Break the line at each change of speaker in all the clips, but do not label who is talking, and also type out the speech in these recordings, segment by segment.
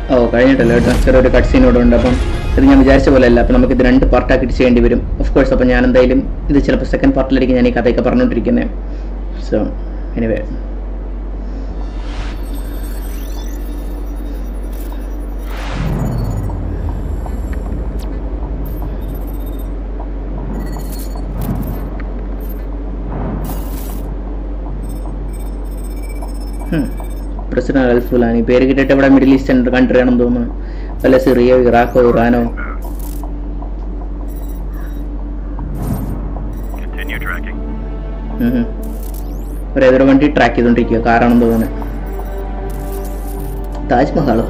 ഓ കഴിഞ്ഞിട്ടല്ലോ കേട്ടോ ചെറിയൊരു cut scene ഇവിടെ ഉണ്ട് അപ്പം ഇത് ഞാൻ വിചാരിച്ച പോലെ അല്ല അപ്പം നമുക്ക് ഇത് രണ്ട് പാർട്ടാക്കിയിട്ട് ചെയ്യേണ്ടി വരും ഓഫ് കോഴ്സ് അപ്പം ഞാൻ എന്തായാലും ഇത് ചിലപ്പോൾ സെക്കൻഡ് പാർട്ടിലായിരിക്കും ഞാൻ ഈ കഥയൊക്കെ പറഞ്ഞുകൊണ്ടിരിക്കുന്നത് so anyway president Al Fulani പേര് കിട്ടിയിട്ട് ഇവിടെ മിഡിൽ ഈസ്റ്റേൺ കൺട്രി ആണെന്ന് തോന്നുന്നു വല്ല സിറിയോ ഇറാഖോ ഇറാനോ
Continue tracking.
ഉം ഉം. ഒരു ഏതൊരു വണ്ടി ട്രാക്ക് ചെയ്തോണ്ടിരിക്കുക കാറാണെന്ന് തോന്നുന്നു താജ്മഹാളോ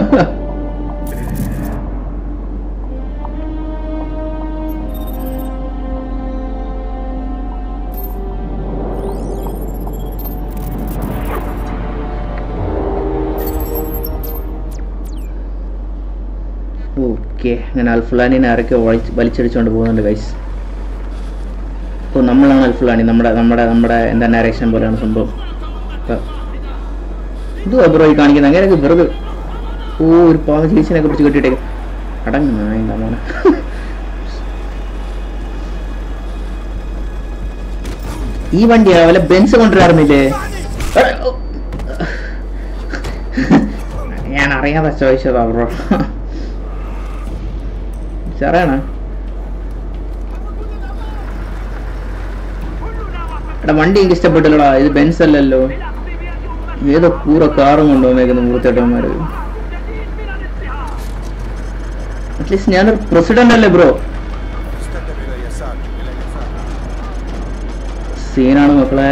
ഓക്കെ അങ്ങനെ അൽഫുലാനിനെ ആരൊക്കെ വലിച്ച് വലിച്ചടിച്ചുകൊണ്ട് പോകുന്നുണ്ട് ഗൈസ് ഓ നമ്മളാണ് അൽഫുലാനി നമ്മുടെ നമ്മുടെ നമ്മുടെ എന്താ നരേഷൻ പോലെയാണ് സംഭവം അപ്പൊ ഇതുവാ ബ്രോ ഈ കാണിക്കുന്നത് അങ്ങനെയൊക്കെ വെറുതെ ഓ ഒരു പാവ ചേച്ചിനൊക്കെ പിടിച്ച് കെട്ടിയിട്ടേക്ക് അടങ്ങ മോനെ ഈ വണ്ടിയാ വല്ല ബെൻസ് കൊണ്ടുവരാറുന്നില്ലേ ഞാൻ അറിയാതെ ചോദിച്ചതാ ബ്രോ ചെറിയണ എടാ വണ്ടി എനിക്ക് ഇഷ്ടപ്പെട്ടില്ലടാ ഇത് ബെൻസ് അല്ലല്ലോ ഏതോ കൂറ കാറും കൊണ്ടുവന്നേക്കുന്നു മൂർത്തേട്ടന്മാര് അറ്റ്ലീസ്റ്റ് ഞാനൊരു പ്രസിഡന്റ് അല്ലേ ബ്രോ
استخدم الى يسار الى يسار
സീനാണ് മക്കളെ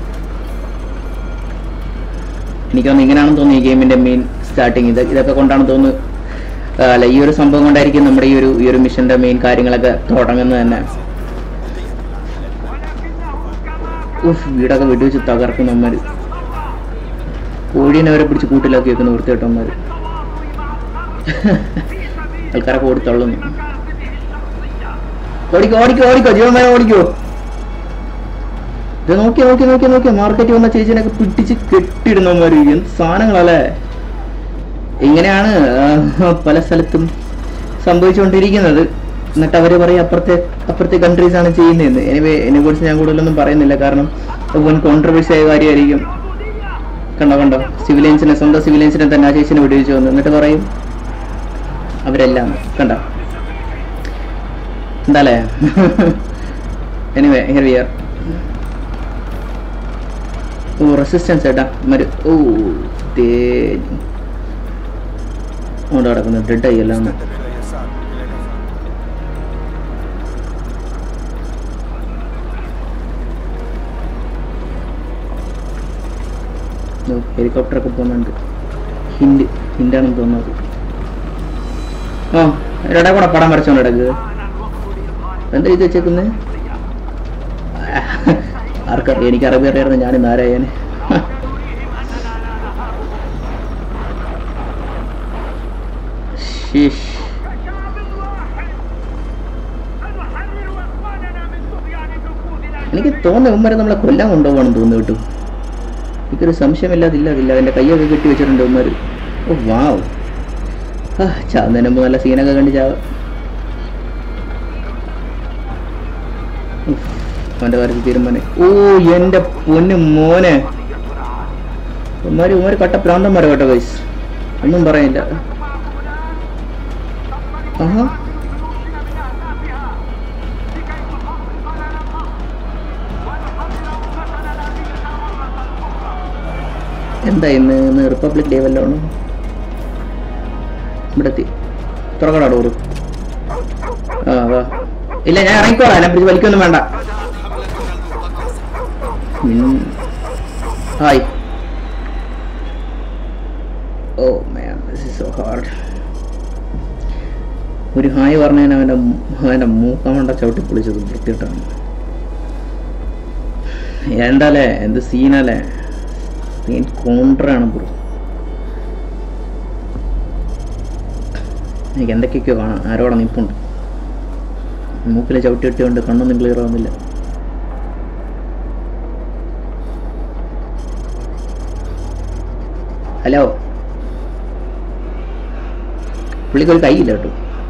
എനിക്കൊന്ന് ഇങ്ങനെയാണെന്ന് തോന്നുന്നു ഈ ഗെയിമിന്റെ മെയിൻ സ്റ്റാർട്ടിങ് ഇത് ഇതൊക്കെ കൊണ്ടാണ് തോന്നുന്നു ആ, അല്ല ഈ ഒരു സംഭവം കൊണ്ടായിരിക്കും നമ്മുടെ ഈ ഒരു ഈ ഒരു മിഷന്റെ മെയിൻ കാര്യങ്ങളൊക്കെ തുടങ്ങുന്നത് തന്നെ ഉഫ് വീടൊക്കെ വെടിവെച്ച് തകർക്കുന്നവന്മാര് കോഴീനെ അവരെ പിടിച്ച് കൂട്ടിലാക്കി വെക്കുന്ന വൃത്തികെട്ടവന്മാര് ആൾക്കാരൊക്കെ ഓടി തള്ളുന്നു ഓടിക്കോ ഓടിക്കോ ഓടിക്കോ ജീവന്മാരെ ഓടിക്കോ ഇത് നോക്കി നോക്കി നോക്കി നോക്കി മാർക്കറ്റിൽ വന്ന ചേച്ചിനൊക്കെ പിടിച്ച് കെട്ടിടുന്നവന്മാര് എന്ത് സാധനങ്ങളല്ലേ ഇങ്ങനെയാണ് ആ, പല സ്ഥലത്തും സംഭവിച്ചുകൊണ്ടിരിക്കുന്നത് എന്നിട്ട് അവര് പറയും അപ്പുറത്തെ അപ്പുറത്തെ കൺട്രീസ് ആണ് ചെയ്യുന്നതെന്ന് എനിവേ ഇതിനെ കുറിച്ച് ഞാൻ കൂടുതലൊന്നും പറയുന്നില്ല കാരണം വൻ കോൺട്രവേഴ്സി ആയ കാര്യമായിരിക്കും കണ്ടോ കണ്ടോ സിവിലിയൻസിനെ സ്വന്തം സിവിലിയൻസിനെ തന്നെ ആ ചേച്ചിനെ വെടിവെച്ച് വന്നു എന്നിട്ട് പറയും അവരെല്ലാം കണ്ടോ എന്താല്ലേ anyway here we are oh resistance ഏട്ടാ മരു ഓ തേ അവിടെ കിടക്കുന്നു ഡെഡ് ആയി എല്ലാം
استخدم الى يسار الى يسار
ഹെലികോപ്റ്റർ ഒക്കെ പോകുന്നുണ്ട് ഹിൻഡ് ഹിൻഡാണെന്ന് തോന്നുന്നത് ആ എടാ കൂടെ പടം വരച്ചോണ്ട് ഇടക്ക് എന്താ ഇത് വെച്ചേക്കുന്നത് ആർക്കറിയാം എനിക്ക് അറബി അറിയായിരുന്നു ഞാൻ ഇന്ന് ആരായാന് ശീഷ് എനിക്ക് തോന്നുന്നു ഉമ്മരെ നമ്മളെ കൊല്ലാൻ കൊണ്ടുപോകണം തോന്നുന്നു കേട്ടു എനിക്കൊരു സംശയമില്ലാതില്ല അതില്ല അതിന്റെ കൈയൊക്കെ കെട്ടി വെച്ചിട്ടുണ്ട് ഉമ്മര് ഓ വാവ് ആ ചാവുന്നതിന് മുമ്പ് നല്ല സീനൊക്കെ കണ്ട് ചാവ ഉഫ്, അവന്റെ കാര്യത്തിൽ തീരുമാനം ഓ എന്റെ പൊന്നു മോനെ ഉമ്മാര് ഉമ്മാര് കട്ട പ്രാന്തന്മാരെ കേട്ടോ വയസ് ഒന്നും പറയില്ല ആഹാ എന്താ ഇന്ന് ഇന്ന് റിപ്പബ്ലിക് ഡേ വല്ലോണോ ഇവിടെ എത്തി തുറക്കടാ ഡോറ് ആ വാ ഇല്ല ഞാൻ ഇറങ്ങിക്കോളാം എന്നെ പിടിച്ച് വലിക്കൊന്നും വേണ്ട ഉം. Hi oh man this is so hard ഒരു ഹായ് പറഞ്ഞാൽ അവൻ്റെ അവൻ്റെ മൂക്കമണ്ട ചവിട്ടി പൊളിച്ചത് വൃത്തിയിട്ടാണ് എന്താലേ എന്ത് സീനല്ലേ സീൻ കോൺട്രാണ് ബ്രോ എനിക്ക് എന്തൊക്കെയൊക്കെയോ കാണാം ആരോടെ നിൽപ്പുണ്ട് മൂക്കിലെ ചവിട്ടി ഇട്ടുകൊണ്ട് കണ്ണൊന്നും ക്ലിയർ ആവുന്നില്ല ഹലോ പുള്ളിക്ക് ഒരു കൈയില്ല കേട്ടോ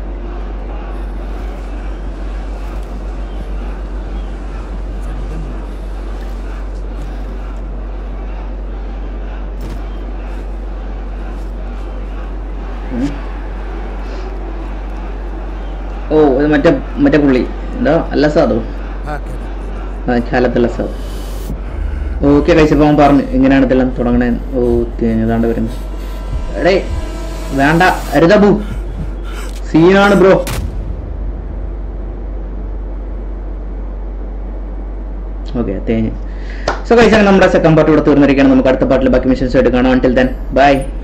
ഉം. ഓ ഇത് മറ്റേ മറ്റേ പുള്ളി എന്താ അല്ല സാധു
هكذا
കാലത്തുള്ള സാധു ഓക്കെ കഴിച്ചപ്പോൾ അവൻ പറഞ്ഞു ഇങ്ങനെയാണ് ഇതെല്ലാം തുടങ്ങണേ ഓ ഏതാണ്ട് വരുന്നത് എടേ വേണ്ട അരുതബു സീനാണ് ബ്രോ ഓക്കെ തേഞ്ഞ് സോ കഴിച്ചാൽ നമ്മുടെ സെക്കൻഡ് പാർട്ട് ഇവിടെ തീർന്നിരിക്കുകയാണ് നമുക്ക് അടുത്ത പാട്ടിൽ ബാക്കി മിഷൻസ് ആയിട്ട് കാണാം അൺടിൽ ദെൻ ബൈ